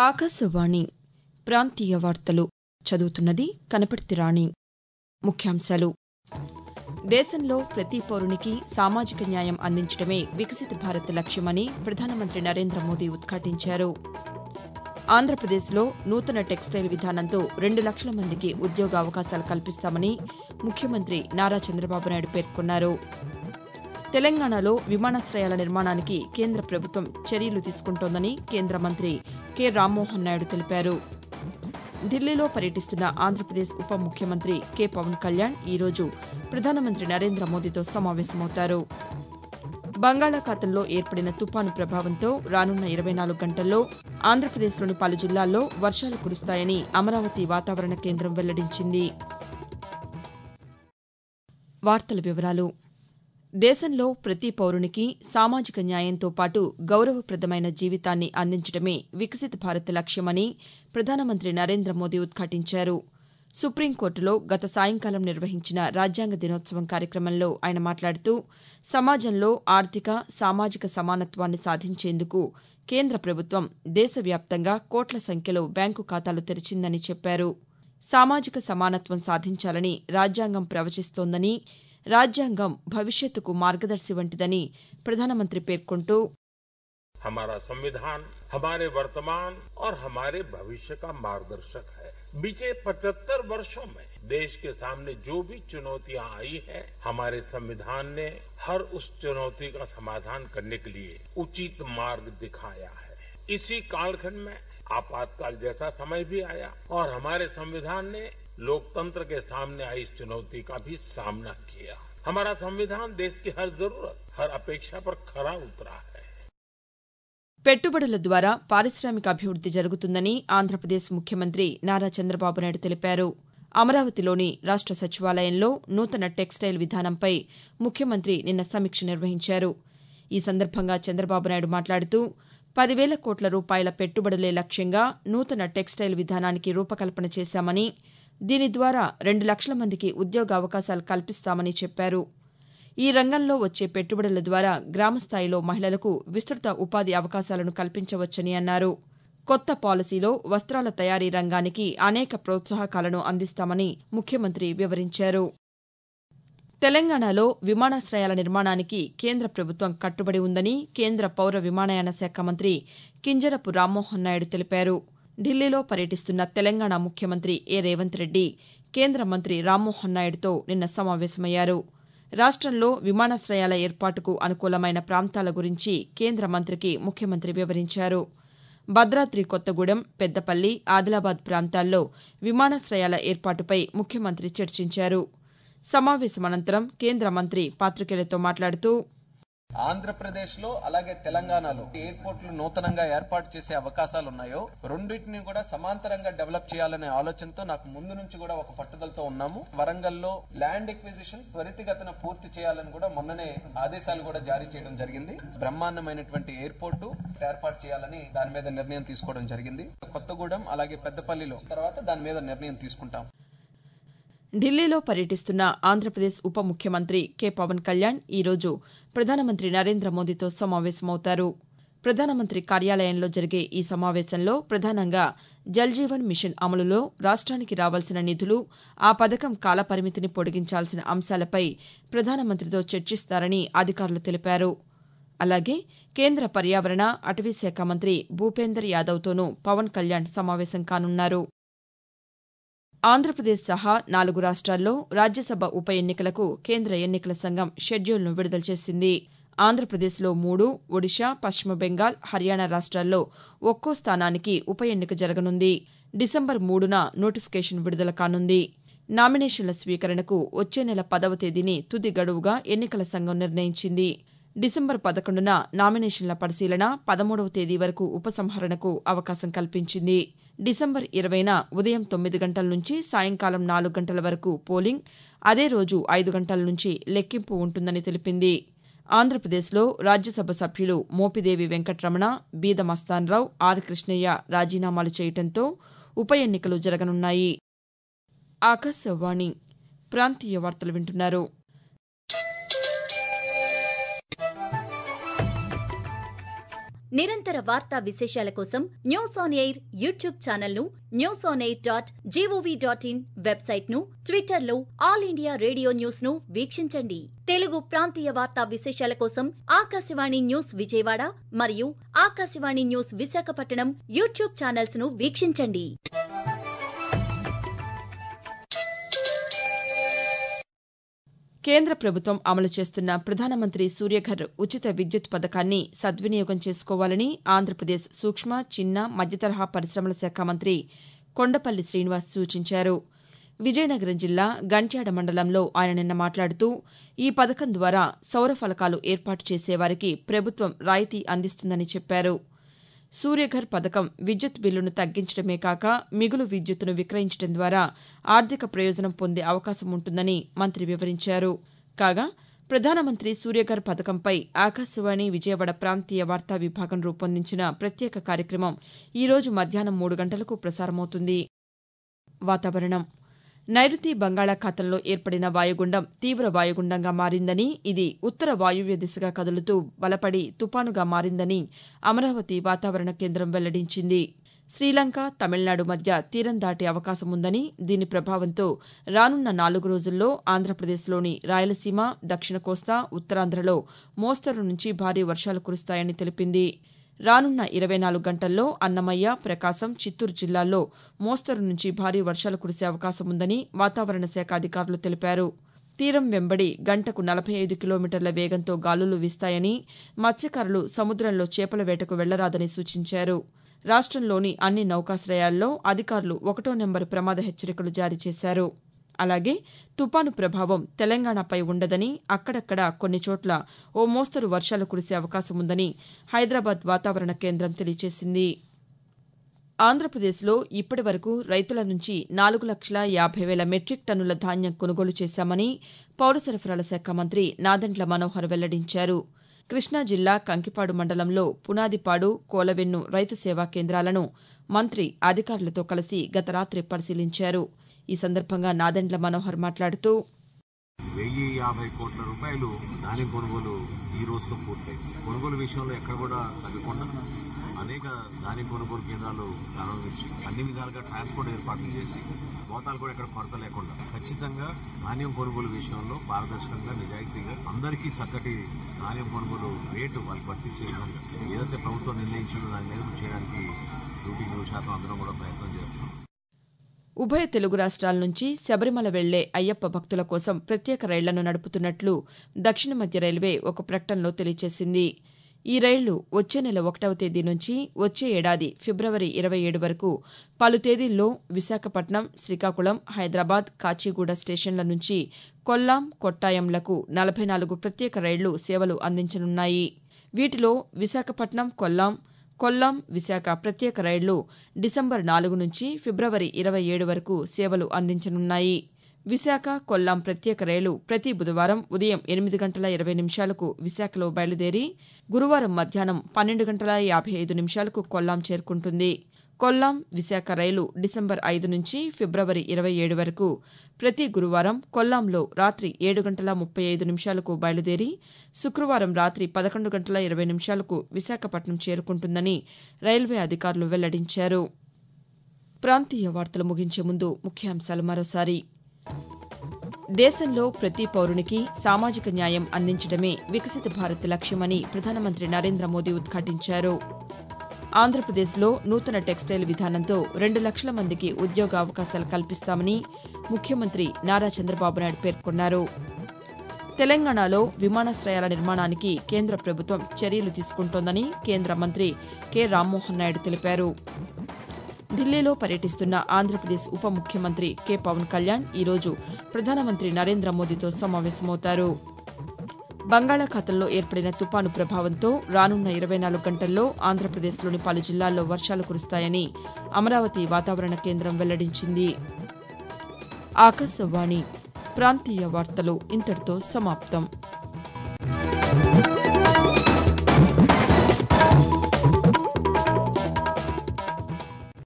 ఆకాశవాణి ప్రాంతీయ వార్తలు చదువుతున్నది కనపర్తి రాణి ముఖ్యాంశాలు దేశంలో ప్రతి పౌరునికి సామాజిక న్యాయం అందించడమే వికసిత భారత్ లక్ష్యమని ప్రధానమంత్రి నరేంద్ర మోదీ ఉద్ఘాటించారు ఆంధ్రప్రదేశ్లో నూతన టెక్స్టైల్ విధానంతో రెండు లక్షల మందికి ఉద్యోగ అవకాశాలు కల్పిస్తామని ముఖ్యమంత్రి నారా చంద్రబాబు నాయుడు పేర్కొన్నారు తెలంగాణలో విమానాశ్రయాల నిర్మాణానికి కేంద్ర ప్రభుత్వం చర్యలు తీసుకుంటోందని కేంద్ర మంత్రి కె రామ్మోహన్ నాయుడు తెలిపారు ఢిల్లీలో పర్యటిస్తున్న ఆంధ్రప్రదేశ్ ఉప ముఖ్యమంత్రి కె పవన్ కళ్యాణ్ ఈరోజు ప్రధానమంత్రి నరేంద్ర మోదీతో సమావేశమవుతారు బంగాళాఖాతంలో ఏర్పడిన తుపాను ప్రభావంతో రానున్న ఇరవై నాలుగు గంటల్లో ఆంధ్రప్రదేశ్లోని పలు జిల్లాల్లో వర్షాలు కురుస్తాయని అమరావతి వాతావరణ కేంద్రం వెల్లడించింది వార్తల వివరాలు దేశంలో ప్రతి పౌరునికి సామాజిక న్యాయంతో పాటు గౌరవప్రదమైన జీవితాన్ని అందించడమే వికసిత భారత్ లక్ష్యమని ప్రధానమంత్రి నరేంద్ర మోదీ ఉద్ఘాటించారు సుప్రీంకోర్టులో గత సాయంకాలం నిర్వహించిన రాజ్యాంగ దినోత్సవం కార్యక్రమంలో ఆయన మాట్లాడుతూ సమాజంలో ఆర్థిక సామాజిక సమానత్వాన్ని సాధించేందుకు కేంద్ర ప్రభుత్వం దేశవ్యాప్తంగా కోట్ల సంఖ్యలో బ్యాంకు ఖాతాలు తెరిచిందని చెప్పారు సామాజిక సమానత్వం సాధించాలని రాజ్యాంగం ప్రవచిస్తోందని రాజ్యాంగం భవిష్యత్తుకు మార్గదర్శి వంటిదని ప్రధానమంత్రి పేర్కొంటూ हमारा संविधान हमारे वर्तमान और हमारे भविष्य का मार्गदर्शक है बीते 75 वर्षों में देश के सामने जो भी चुनौतियां आई है हमारे संविधान ने हर उस चुनौती का समाधान करने के लिए उचित मार्ग दिखाया है इसी कालखंड में आपातकाल जैसा समय भी आया और हमारे संविधान ने लोकतंत्र के सामने आई इस चुनौती का भी सामना किया हमारा संविधान देश की हर जरूरत हर अपेक्षा पर खरा उतरा है పెట్టుబడుల ద్వారా పారిశ్రామిక అభివృద్ది జరుగుతుందని ఆంధ్రప్రదేశ్ ముఖ్యమంత్రి నారా చంద్రబాబు నాయుడు తెలిపారు అమరావతిలోని రాష్ట సచివాలయంలో నూతన టెక్స్టైల్ విధానంపై ముఖ్యమంత్రి నిన్న సమీక్ష నిర్వహించారు ఈ సందర్భంగా చంద్రబాబు నాయుడు మాట్లాడుతూ పదివేల కోట్ల రూపాయల పెట్టుబడులే లక్ష్యంగా నూతన టెక్స్టైల్ విధానానికి రూపకల్పన చేశామని దీని ద్వారా రెండు లక్షల మందికి ఉద్యోగ అవకాశాలు కల్పిస్తామని చెప్పారు ఈ రంగంలో వచ్చే పెట్టుబడుల ద్వారా గ్రామస్థాయిలో మహిళలకు విస్తృత ఉపాధి అవకాశాలను కల్పించవచ్చని అన్నారు కొత్త పాలసీలో వస్త్రాల తయారీ రంగానికి అనేక ప్రోత్సాహకాలను అందిస్తామని ముఖ్యమంత్రి వివరించారు తెలంగాణలో విమానాశ్రయాల నిర్మాణానికి కేంద్ర ప్రభుత్వం కట్టుబడి ఉందని కేంద్ర పౌర విమానయాన శాఖ మంత్రి కింజరపు రామ్మోహన్ నాయుడు తెలిపారు ఢిల్లీలో పర్యటిస్తున్న తెలంగాణ ముఖ్యమంత్రి ఏ రేవంత్ రెడ్డి కేంద్ర మంత్రి రామ్మోహన్ నాయుడుతో నిన్న సమావేశమయ్యారు రాష్టంలో విమానాశ్రయాల ఏర్పాటుకు అనుకూలమైన ప్రాంతాల గురించి కేంద్ర మంత్రికి ముఖ్యమంత్రి వివరించారు భద్రాద్రి కొత్తగూడెం పెద్దపల్లి ఆదిలాబాద్ ప్రాంతాల్లో విమానాశ్రయాల ఏర్పాటుపై ముఖ్యమంత్రి చర్చించారు సమావేశం అనంతరం కేంద్ర మంత్రి పాతికేయులతో మాట్లాడుతూ ఆంధ్రప్రదేశ్ లో అలాగే తెలంగాణలో ఎయిర్పోర్ట్లు నూతనంగా ఏర్పాటు చేసే అవకాశాలు ఉన్నాయో రెండింటిని కూడా సమాంతరంగా డెవలప్ చేయాలనే ఆలోచనతో నాకు ముందు నుంచి కూడా ఒక పట్టుదలతో ఉన్నాము వరంగల్లో ల్యాండ్ ఎక్విజిషన్ త్వరితగతిన పూర్తి చేయాలని కూడా మొన్ననే ఆదేశాలు కూడా జారీ చేయడం జరిగింది బ్రహ్మాండమైనటువంటి ఎయిర్పోర్టు ఏర్పాటు చేయాలని దాని మీద నిర్ణయం తీసుకోవడం జరిగింది కొత్తగూడెం అలాగే పెద్దపల్లిలో తర్వాత దాని మీద నిర్ణయం తీసుకుంటాం ఢిల్లీలో పర్యటిస్తున్న ఆంధ్రప్రదేశ్ ఉప ముఖ్యమంత్రి కె పవన్ కళ్యాణ్ ఈరోజు ప్రధానమంత్రి నరేంద్ర మోదీతో సమావేశమవుతారు ప్రధానమంత్రి కార్యాలయంలో జరిగే ఈ సమావేశంలో ప్రధానంగా జల్జీవన్ మిషన్ అమలులో రాష్ట్రానికి రావాల్సిన నిధులు ఆ పథకం కాలపరిమితిని పొడిగించాల్సిన అంశాలపై ప్రధానమంత్రితో చర్చిస్తారని అధికారులు తెలిపారు అలాగే కేంద్ర పర్యావరణ అటవీశాఖ మంత్రి భూపేందర్ యాదవ్తోనూ పవన్ కళ్యాణ్ సమావేశం కానున్నారు ఆంధ్రప్రదేశ్ సహా నాలుగు రాష్ట్రాల్లో రాజ్యసభ ఉప ఎన్నికలకు కేంద్ర ఎన్నికల సంఘం షెడ్యూల్ను విడుదల చేసింది ఆంధ్రప్రదేశ్లో మూడు ఒడిషా పశ్చిమ బెంగాల్ హర్యానా రాష్ట్రాల్లో ఒక్కో స్థానానికి ఉప ఎన్నిక జరగనుంది డిసెంబర్ మూడున నోటిఫికేషన్ విడుదల కానుంది నామినేషన్ల స్వీకరణకు వచ్చే నెల పదవ తేదీని తుది గడువుగా ఎన్నికల సంఘం నిర్ణయించింది డిసెంబర్ పదకొండున నామినేషన్ల పరిశీలన పదమూడవ తేదీ వరకు ఉపసంహరణకు అవకాశం కల్పించింది డిసెంబర్ ఇరవైన ఉదయం తొమ్మిది గంటల నుంచి సాయంకాలం నాలుగు గంటల వరకు పోలింగ్ అదే రోజు ఐదు గంటల నుంచి లెక్కింపు ఉంటుందని తెలిపింది ఆంధ్రప్రదేశ్లో రాజ్యసభ సభ్యులు మోపిదేవి వెంకట్రమణ బీద మస్తాన్రావు ఆర్ కృష్ణయ్య రాజీనామాలు చేయడంతో ఉప ఎన్నికలు జరగనున్నాయి ఆకాశవాణి ప్రాంతీయ వార్తలు వింటున్నారు నిరంతర వార్తా విశేషాల కోసం news on air YouTube channel ను news on air dot gov dot in website ను ట్విట్టర్ లో ఆల్ ఇండియా రేడియో న్యూస్ ను వీక్షించండి తెలుగు ప్రాంతీయ వార్తా విశేషాల కోసం ఆకాశవాణి న్యూస్ విజయవాడ మరియు Akashvani news Visakhapatnam YouTube channels ను వీక్షించండి కేంద్ర ప్రభుత్వం అమలు చేస్తున్న ప్రధానమంత్రి సూర్యఘర్ ఉచిత విద్యుత్ పథకాన్ని సద్వినియోగం చేసుకోవాలని ఆంధ్రప్రదేశ్ సూక్ష్మ చిన్న మధ్యతరహా పరిశ్రమల శాఖ మంత్రి కొండపల్లి శ్రీనివాస్ సూచించారు విజయనగరం జిల్లా గంట్యాడ మండలంలో ఆయన నిన్న మాట్లాడుతూ ఈ పథకం ద్వారా సౌర ఫలకాలు ఏర్పాటు చేసేవారికి ప్రభుత్వం రాయితీ అందిస్తుందని చెప్పారు సూర్యఘర్ పథకం విద్యుత్ బిల్లును తగ్గించడమే కాక మిగులు విద్యుత్తును విక్రయించడం ద్వారా ఆర్థిక ప్రయోజనం పొందే అవకాశం ఉంటుందని మంత్రి వివరించారు కాగా ప్రధానమంత్రి సూర్యఘర్ పథకంపై ఆకాశవాణి విజయవాడ ప్రాంతీయ వార్తా విభాగం రూపొందించిన ప్రత్యేక కార్యక్రమం ఈ రోజు మధ్యాహ్నం మూడు గంటలకు ప్రసారమవుతుంది వాతావరణం నైరుతి బంగాళాఖాతంలో ఏర్పడిన వాయుగుండం తీవ్ర వాయుగుండంగా మారిందని ఇది ఉత్తర వాయువ్య దిశగా కదులుతూ బలపడి తుపానుగా మారిందని అమరావతి వాతావరణ కేంద్రం వెల్లడించింది శ్రీలంక తమిళనాడు మధ్య తీరం దాటే అవకాశం ఉందని దీని ప్రభావంతో రానున్న నాలుగు రోజుల్లో ఆంధ్రప్రదేశ్లోని రాయలసీమ దక్షిణ కోస్తా ఉత్తరాంధ్రలో మోస్తరు నుంచి భారీ వర్షాలు కురుస్తాయని తెలిపింది రానున్న ఇరవై నాలుగు గంటల్లో అన్నమయ్య ప్రకాశం చిత్తూరు జిల్లాల్లో మోస్తరు నుంచి భారీ వర్షాలు కురిసే అవకాశం ఉందని వాతావరణ శాఖ అధికారులు తెలిపారు తీరం వెంబడి గంటకు నలభై ఐదు కిలోమీటర్ల వేగంతో గాలులు వీస్తాయని మత్స్యకారులు సముద్రంలో చేపల వేటకు వెళ్లరాదని సూచించారు రాష్టంలోని అన్ని నౌకాశ్రయాల్లో అధికారులు ఒకటో నెంబరు ప్రమాద హెచ్చరికలు జారీ చేశారు అలాగే తుపాను ప్రభావం తెలంగాణపై ఉండదని అక్కడక్కడ కొన్ని చోట్ల ఓ మోస్తరు వర్షాలు కురిసే అవకాశం ఉందని హైదరాబాద్ వాతావరణ కేంద్రం తెలియజేసింది ఆంధ్రప్రదేశ్లో ఇప్పటి వరకు రైతుల నుంచి నాలుగు లక్షల యాభై వేల మెట్రిక్ టన్నుల ధాన్యం కొనుగోలు చేశామని పౌర సరఫరాల శాఖ మంత్రి నాదెండ్ల మనోహర్ వెల్లడించారు కృష్ణా జిల్లా కంకిపాడు మండలంలో పునాదిపాడు కోలవెన్ను రైతు సేవా కేంద్రాలను మంత్రి అధికారులతో కలిసి గత రాత్రి పరిశీలించారు ఈ సందర్భంగా నాదెండ్ల మనోహర్ మాట్లాడుతూ వెయ్యి యాభై కోట్ల రూపాయలు ధాన్యం కొనుగోలు ఈ రోజుతో పూర్తయింది కొనుగోలు విషయంలో ఎక్కడ కూడా తగ్గకుండా అనేక ధాన్యం కొనుగోలు కేంద్రాలు ప్రారంభించి అన్ని విధాలుగా ట్రాన్స్పోర్ట్ ఏర్పాట్లు చేసి మోతాలు కూడా ఎక్కడ కొరత లేకుండా ఖచ్చితంగా ధాన్యం కొనుగోలు విషయంలో పారదర్శకంగా నిజాయితీగా అందరికీ చక్కటి ధాన్యం కొనుగోలు రేటు వాళ్ళకి వర్తించే విధంగా ఏదైతే ప్రభుత్వం నిర్ణయించిందో దాని మీద చేయడానికి నూటికి నూరు శాతం అందరం కూడా ప్రయత్నం చేస్తున్నాం ఉభయ తెలుగు రాష్ట్రాల నుంచి శబరిమల వెళ్లే అయ్యప్ప భక్తుల కోసం ప్రత్యేక రైళ్లను నడుపుతున్నట్లు దక్షిణ మధ్య రైల్వే ఒక ప్రకటనలో తెలియజేసింది ఈ రైళ్లు వచ్చే నెల ఒకటవ తేదీ నుంచి వచ్చే ఏడాది ఫిబ్రవరి ఇరవై ఏడు వరకు పలు తేదీల్లో విశాఖపట్నం శ్రీకాకుళం హైదరాబాద్ కాచిగూడ స్టేషన్ల నుంచి కొల్లాం కొట్టాయంలకు నలభై నాలుగు ప్రత్యేక రైళ్లు సేవలు అందించనున్నాయి వీటిలో విశాఖపట్నం కొల్లాం కొల్లాం విశాఖ ప్రత్యేక రైళ్లు డిసెంబర్ నాలుగు నుంచి ఫిబ్రవరి ఇరవై ఏడు వరకు సేవలు అందించనున్నాయి విశాఖ కొల్లాం ప్రత్యేక రైలు ప్రతి బుధవారం ఉదయం ఎనిమిది గంటల ఇరవై నిమిషాలకు విశాఖలో బయలుదేరి గురువారం మధ్యాహ్నం పన్నెండు గంటల యాభై ఐదు నిమిషాలకు కొల్లాం చేరుకుంటుంది కొల్లాం విశాఖ రైలు డిసెంబర్ ఐదు నుంచి ఫిబ్రవరి ఇరవై ఏడు వరకు ప్రతి గురువారం కొల్లాంలో రాత్రి ఏడు గంటల ముప్పై ఐదు నిమిషాలకు బయలుదేరి శుక్రవారం రాత్రి పదకొండు గంటల ఇరవై నిమిషాలకు విశాఖపట్నం చేరుకుంటుందని రైల్వే అధికారులు వెల్లడించారు ప్రాంతీయ వార్తలు ముగించే ముందు ముఖ్యాంశాలు మరోసారి దేశంలో ప్రతి పౌరునికి సామాజిక న్యాయం అందించడమే వికసిత భారత్ లక్ష్యమని ప్రధానమంత్రి నరేంద్ర మోదీ ఉద్ఘాటించారు ఆంధ్రప్రదేశ్లో నూతన టెక్స్టైల్ విధానంతో రెండు లక్షల మందికి ఉద్యోగ అవకాశాలు కల్పిస్తామని ముఖ్యమంత్రి నారా చంద్రబాబు నాయుడు పేర్కొన్నారు తెలంగాణలో విమానాశ్రయాల నిర్మాణానికి కేంద్ర ప్రభుత్వం చర్యలు తీసుకుంటోందని కేంద్ర మంత్రి కె రామ్మోహన్ నాయుడు తెలిపారు ఢిల్లీలో పర్యటిస్తున్న ఆంధ్రప్రదేశ్ ఉప ముఖ్యమంత్రి కె పవన్ కళ్యాణ్ ఈరోజు ప్రధానమంత్రి నరేంద్ర మోదీతో సమావేశమవుతారు బంగాళాఖాతంలో ఏర్పడిన తుపాను ప్రభావంతో రానున్న ఇరవై నాలుగు గంటల్లో ఆంధ్రప్రదేశ్లోని పలు జిల్లాల్లో వర్షాలు కురుస్తాయని అమరావతి వాతావరణ కేంద్రం వెల్లడించింది ఆకాశవాణి ప్రాంతీయ వార్తలు ఇంతటితో సమాప్తం